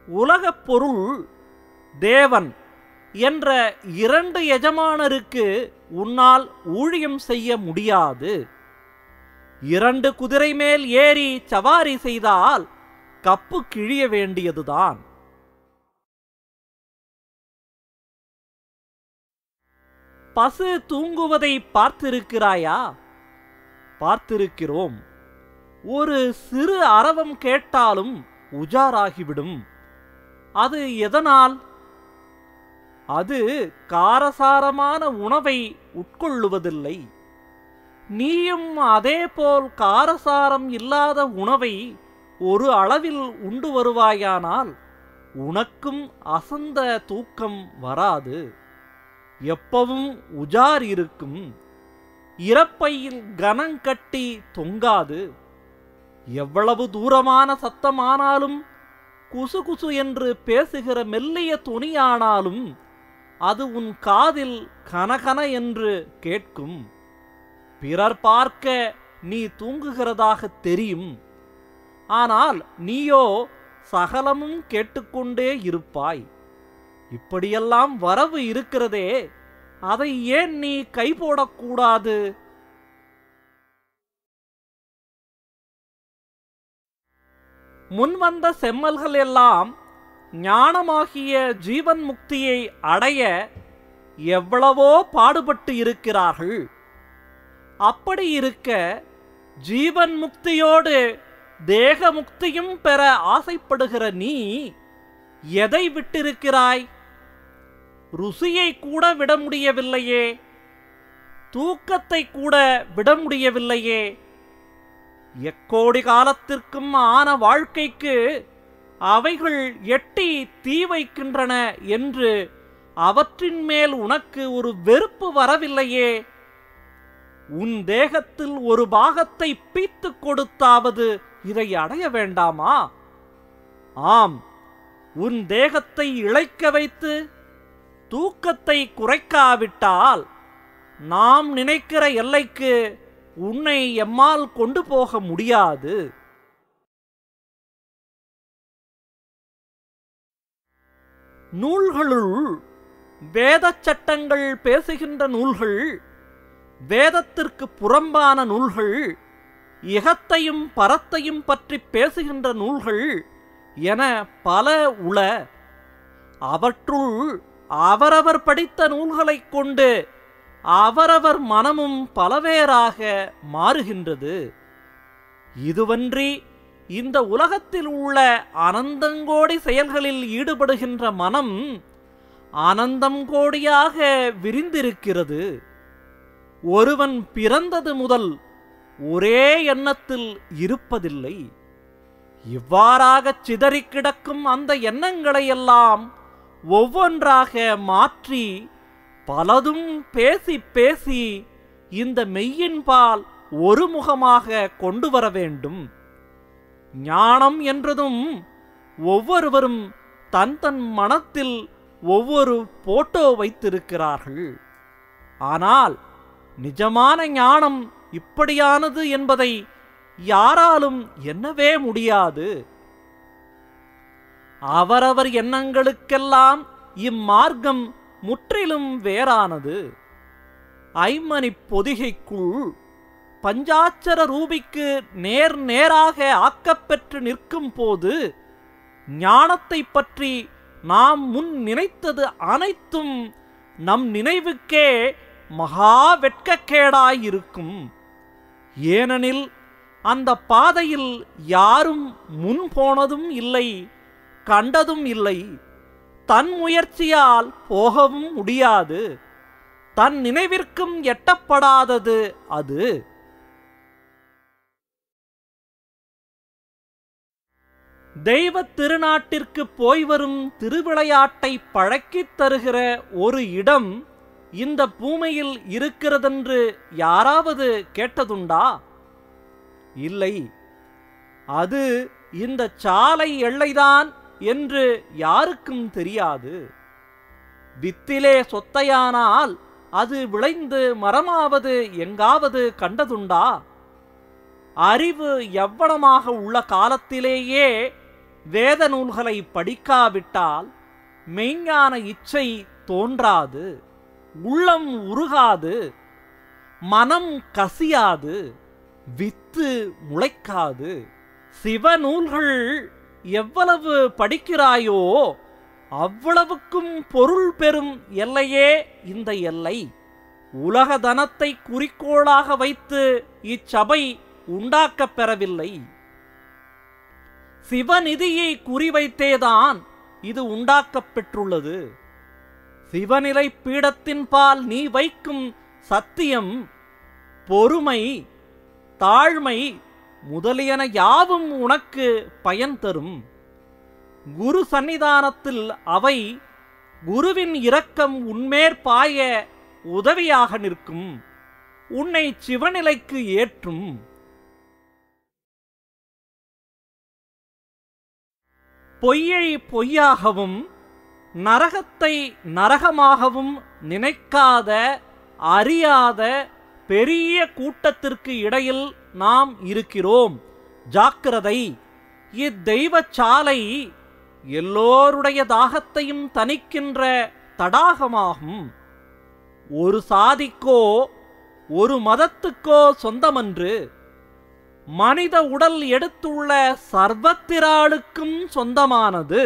உலகப் பொருள் தேவன் என்ற இரண்டு எஜமானருக்கு உன்னால் ஊழியம் செய்ய முடியாது இரண்டு குதிரை மேல் ஏறி சவாரி செய்தால் கப்பு கிழிய வேண்டியதுதான் பசு தூங்குவதை பார்த்திருக்கிறாயா பார்த்திருக்கிறோம் ஒரு சிறு அரவம் கேட்டாலும் உஜாராகிவிடும் அது எதனால் அது காரசாரமான உணவை உட்கொள்ளுவதில்லை நீயும் அதேபோல் காரசாரம் இல்லாத உணவை ஒரு அளவில் உண்டு வருவாயானால் உனக்கும் அசந்த தூக்கம் வராது எப்பவும் உஜார் இருக்கும் இறப்பையில் கனங்கட்டி தொங்காது எவ்வளவு தூரமான சத்தமானாலும் குசு குசு என்று பேசுகிற மெல்லிய துணியானாலும் அது உன் காதில் கனகன என்று கேட்கும் பிறர் பார்க்க நீ தூங்குகிறதாக தெரியும் ஆனால் நீயோ சகலமும் கேட்டுக்கொண்டே இருப்பாய் இப்படியெல்லாம் வரவு இருக்கிறதே அதை ஏன் நீ கை போடக்கூடாது முன்வந்த செம்மல்கள் எல்லாம் ஞானமாகிய ஜீவன் முக்தியை அடைய எவ்வளவோ பாடுபட்டு இருக்கிறார்கள் அப்படி இருக்க ஜீவன் முக்தியோடு தேக முக்தியும் பெற ஆசைப்படுகிற நீ எதை விட்டிருக்கிறாய் ருசியை கூட விட முடியவில்லையே தூக்கத்தை கூட விட முடியவில்லையே எக்கோடி காலத்திற்கும் ஆன வாழ்க்கைக்கு அவைகள் எட்டி தீ வைக்கின்றன என்று அவற்றின் மேல் உனக்கு ஒரு வெறுப்பு வரவில்லையே உன் தேகத்தில் ஒரு பாகத்தை பீத்துக் கொடுத்தாவது இதை அடைய வேண்டாமா ஆம் உன் தேகத்தை இழைக்க வைத்து தூக்கத்தை குறைக்காவிட்டால் நாம் நினைக்கிற எல்லைக்கு உன்னை எம்மால் கொண்டு போக முடியாது நூல்களுள் வேதச் சட்டங்கள் பேசுகின்ற நூல்கள் வேதத்திற்கு புறம்பான நூல்கள் இகத்தையும் பரத்தையும் பற்றி பேசுகின்ற நூல்கள் என பல உள அவற்றுள் அவரவர் படித்த நூல்களைக் கொண்டு அவரவர் மனமும் பலவேறாக மாறுகின்றது இதுவன்றி இந்த உலகத்தில் உள்ள அனந்தங்கோடி செயல்களில் ஈடுபடுகின்ற மனம் ஆனந்தம் கோடியாக விரிந்திருக்கிறது ஒருவன் பிறந்தது முதல் ஒரே எண்ணத்தில் இருப்பதில்லை இவ்வாறாகச் சிதறிக் கிடக்கும் அந்த எண்ணங்களையெல்லாம் ஒவ்வொன்றாக மாற்றி பலதும் பேசி பேசி இந்த மெய்யின்பால் ஒருமுகமாக கொண்டு வர வேண்டும் ஞானம் என்றதும் ஒவ்வொருவரும் தன் தன் மனத்தில் ஒவ்வொரு போட்டோ வைத்திருக்கிறார்கள் ஆனால் நிஜமான ஞானம் இப்படியானது என்பதை யாராலும் எண்ணவே முடியாது அவரவர் எண்ணங்களுக்கெல்லாம் இம்மார்க்கம் முற்றிலும் வேறானது ஐமணிப் பொதிகைக்குள் பஞ்சாட்சர ரூபிக்கு நேர் நேராக ஆக்கப்பெற்று நிற்கும் போது ஞானத்தை பற்றி நாம் முன் நினைத்தது அனைத்தும் நம் நினைவுக்கே மகா வெட்கக்கேடாயிருக்கும் ஏனெனில் அந்த பாதையில் யாரும் முன் போனதும் இல்லை கண்டதும் இல்லை தன் முயற்சியால் போகவும் முடியாது தன் நினைவிற்கும் எட்டப்படாதது அது தெய்வ திருநாட்டிற்கு போய் வரும் திருவிளையாட்டை பழக்கித் தருகிற ஒரு இடம் இந்த பூமியில் இருக்கிறதென்று யாராவது கேட்டதுண்டா இல்லை அது இந்த சாலை எல்லைதான் என்று யாருக்கும் தெரியாது வித்திலே சொத்தையானால் அது விளைந்து மரமாவது எங்காவது கண்டதுண்டா அறிவு எவ்வளமாக உள்ள காலத்திலேயே வேத நூல்களை படிக்காவிட்டால் மெய்ஞான இச்சை தோன்றாது உள்ளம் உருகாது மனம் கசியாது வித்து முளைக்காது சிவநூல்கள் எவ்வளவு படிக்கிறாயோ அவ்வளவுக்கும் பொருள் பெறும் எல்லையே இந்த எல்லை உலக தனத்தை குறிக்கோளாக வைத்து இச்சபை உண்டாக்கப் பெறவில்லை சிவநிதியை குறிவைத்தேதான் இது உண்டாக்கப் பெற்றுள்ளது சிவநிலை பீடத்தின் பால் நீ வைக்கும் சத்தியம் பொறுமை தாழ்மை முதலியன யாவும் உனக்கு பயன் தரும் குரு சந்நிதானத்தில் அவை குருவின் இரக்கம் உன்மேற் பாய உதவியாக நிற்கும் உன்னை சிவநிலைக்கு ஏற்றும் பொய்யை பொய்யாகவும் நரகத்தை நரகமாகவும் நினைக்காத அறியாத பெரிய கூட்டத்திற்கு இடையில் நாம் இருக்கிறோம் ஜாக்கிரதை இத்தெய்வச் சாலை எல்லோருடைய தாகத்தையும் தணிக்கின்ற தடாகமாகும் ஒரு சாதிக்கோ ஒரு மதத்துக்கோ சொந்தமன்று மனித உடல் எடுத்துள்ள சர்வத்திராளுக்கும் சொந்தமானது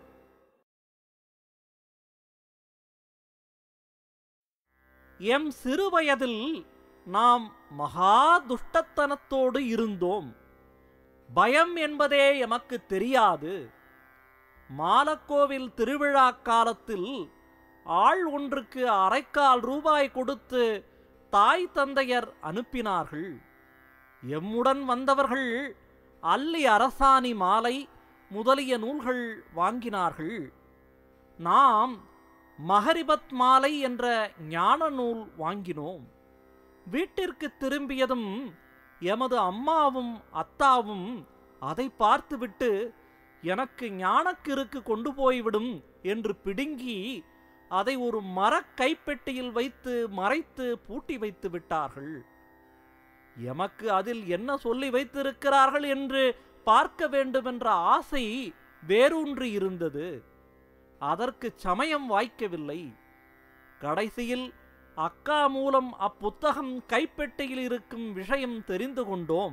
எம் சிறுவயதில் நாம் மகா துஷ்டத்தனத்தோடு இருந்தோம் பயம் என்பதே எமக்கு தெரியாது மாலக்கோவில் திருவிழா காலத்தில் ஆள் ஒன்றுக்கு அரைக்கால் ரூபாய் கொடுத்து தாய் தந்தையர் அனுப்பினார்கள் எம்முடன் வந்தவர்கள் அல்லி அரசாணி மாலை முதலிய நூல்கள் வாங்கினார்கள் நாம் மகரிபத் மாலை என்ற ஞான நூல் வாங்கினோம் வீட்டிற்கு திரும்பியதும் எமது அம்மாவும் அத்தாவும் அதை பார்த்துவிட்டு எனக்கு ஞானக்கிருக்கு கொண்டு போய்விடும் என்று பிடுங்கி அதை ஒரு மரக் கைப்பெட்டியில் வைத்து மறைத்து பூட்டி வைத்து விட்டார்கள் எமக்கு அதில் என்ன சொல்லி வைத்திருக்கிறார்கள் என்று பார்க்க வேண்டுமென்ற ஆசை வேரூன்றி இருந்தது அதற்கு சமயம் வாய்க்கவில்லை கடைசியில் அக்கா மூலம் அப்புத்தகம் கைப்பெட்டியில் இருக்கும் விஷயம் தெரிந்து கொண்டோம்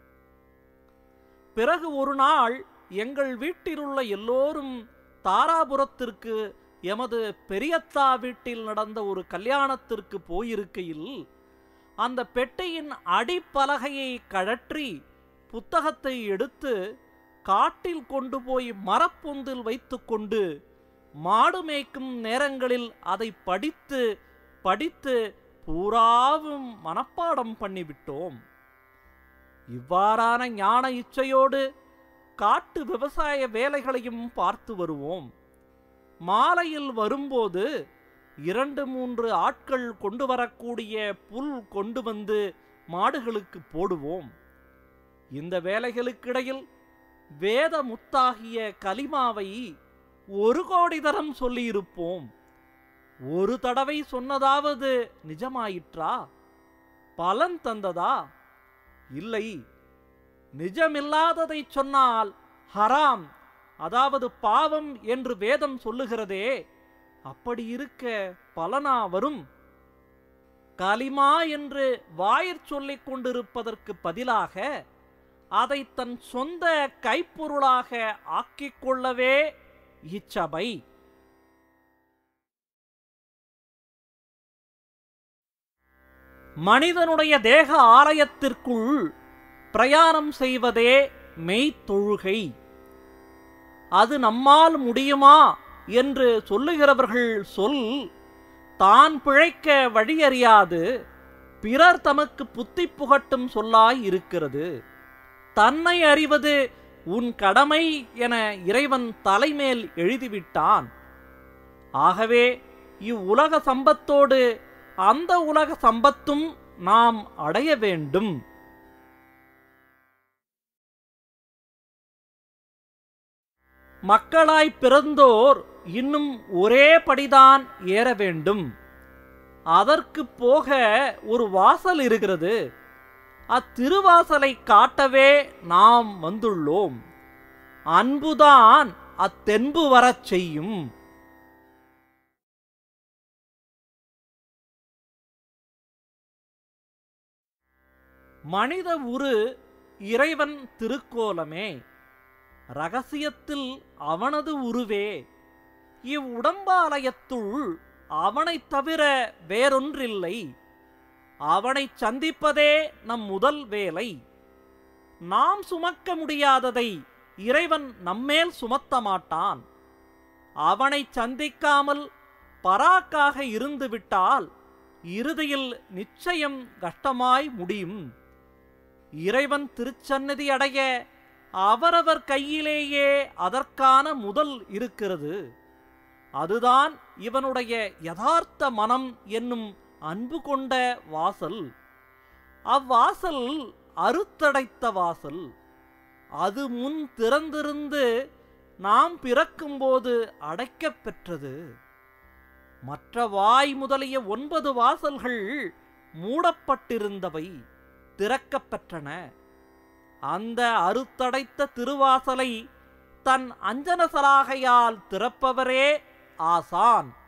பிறகு ஒரு நாள் எங்கள் வீட்டிலுள்ள எல்லோரும் தாராபுரத்திற்கு எமது பெரியத்தா வீட்டில் நடந்த ஒரு கல்யாணத்திற்கு போயிருக்கையில் அந்த பெட்டியின் அடிப்பலகையை கழற்றி புத்தகத்தை எடுத்து காட்டில் கொண்டு போய் மரப்பொந்தில் வைத்துக்கொண்டு மாடு மேய்க்கும் நேரங்களில் அதை படித்து படித்து பூராவும் மனப்பாடம் பண்ணிவிட்டோம் இவ்வாறான ஞான இச்சையோடு காட்டு விவசாய வேலைகளையும் பார்த்து வருவோம் மாலையில் வரும்போது இரண்டு மூன்று ஆட்கள் கொண்டு வரக்கூடிய புல் கொண்டு வந்து மாடுகளுக்கு போடுவோம் இந்த வேலைகளுக்கிடையில் வேத முத்தாகிய கலிமாவை ஒரு கோடி தரம் சொல்லியிருப்போம் ஒரு தடவை சொன்னதாவது நிஜமாயிற்றா பலன் தந்ததா இல்லை நிஜமில்லாததை சொன்னால் ஹராம் அதாவது பாவம் என்று வேதம் சொல்லுகிறதே அப்படி இருக்க பலனா வரும் கலிமா என்று வாயிற் சொல்லிக் கொண்டிருப்பதற்கு பதிலாக அதை தன் சொந்த கைப்பொருளாக ஆக்கிக் கொள்ளவே இச்சபை மனிதனுடைய தேக ஆலயத்திற்குள் பிரயாணம் செய்வதே மெய்த்தொழுகை அது நம்மால் முடியுமா என்று சொல்லுகிறவர்கள் சொல் தான் பிழைக்க வழியறியாது பிறர் தமக்கு புத்தி புகட்டும் சொல்லாய் இருக்கிறது தன்னை அறிவது உன் கடமை என இறைவன் தலைமேல் எழுதிவிட்டான் ஆகவே இவ்வுலக சம்பத்தோடு அந்த உலக சம்பத்தும் நாம் அடைய வேண்டும் மக்களாய் பிறந்தோர் இன்னும் ஒரே படிதான் ஏற வேண்டும் அதற்கு போக ஒரு வாசல் இருக்கிறது அத்திருவாசலை காட்டவே நாம் வந்துள்ளோம் அன்புதான் அத்தென்பு வரச் செய்யும் மனித உரு இறைவன் திருக்கோலமே ரகசியத்தில் அவனது உருவே இவ்வுடம்பாலயத்துள் அவனைத் தவிர வேறொன்றில்லை அவனைச் சந்திப்பதே நம் முதல் வேலை நாம் சுமக்க முடியாததை இறைவன் நம்மேல் சுமத்த மாட்டான் அவனைச் சந்திக்காமல் பராக்காக இருந்துவிட்டால் இறுதியில் நிச்சயம் கஷ்டமாய் முடியும் இறைவன் திருச்சந்நிதி அடைய அவரவர் கையிலேயே அதற்கான முதல் இருக்கிறது அதுதான் இவனுடைய யதார்த்த மனம் என்னும் அன்பு கொண்ட வாசல் அவ்வாசல் அறுத்தடைத்த வாசல் அது முன் திறந்திருந்து நாம் பிறக்கும்போது அடைக்கப் பெற்றது மற்ற வாய் முதலிய ஒன்பது வாசல்கள் மூடப்பட்டிருந்தவை திறக்கப் பெற்றன அந்த அறுத்தடைத்த திருவாசலை தன் அஞ்சனசலாகையால் திறப்பவரே ஆசான்